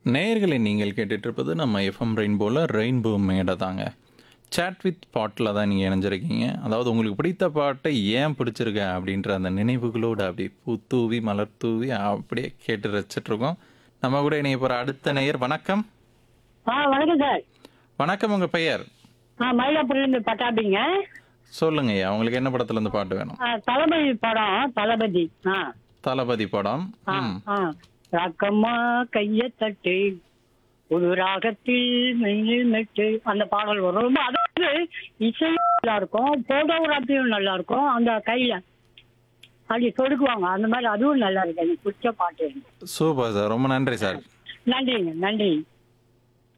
நேயர்களை நீங்கள் கேட்டுட்டு இருப்பது நம்ம எஃப்எம் ரெயின்போல ரெயின்போ மேடை தாங்க சேட் வித் பாட்டில் தான் நீங்கள் இணைஞ்சிருக்கீங்க அதாவது உங்களுக்கு பிடித்த பாட்டை ஏன் பிடிச்சிருக்க அப்படின்ற அந்த நினைவுகளோடு அப்படியே பூ தூவி மலர் தூவி அப்படியே கேட்டு ரசிச்சிட்டு இருக்கோம் நம்ம கூட இணைய போகிற அடுத்த நேயர் வணக்கம் ஆ வணக்கம் சார் வணக்கம் உங்கள் பெயர் ஆ மயிலாப்பூர்லேருந்து பட்டாபிங்க சொல்லுங்க ஐயா உங்களுக்கு என்ன படத்துல இருந்து பாட்டு வேணும் ஆ, தளபதி படம் தளபதி ஆ தளபதி படம் ஆ ம் ஆ ராக்கம்மா கைய தட்டு புது ராகத்தில் மெயில் மெட்டு அந்த பாடல் வரும் ரொம்ப அதாவது இசையும் நல்லா இருக்கும் போட்டோகிராஃபியும் நல்லா இருக்கும் அந்த கையில அப்படி சொடுக்குவாங்க அந்த மாதிரி அதுவும் நல்லா இருக்கு எனக்கு பிடிச்ச பாட்டு சூப்பர் சார் ரொம்ப நன்றி சார் நன்றிங்க நன்றி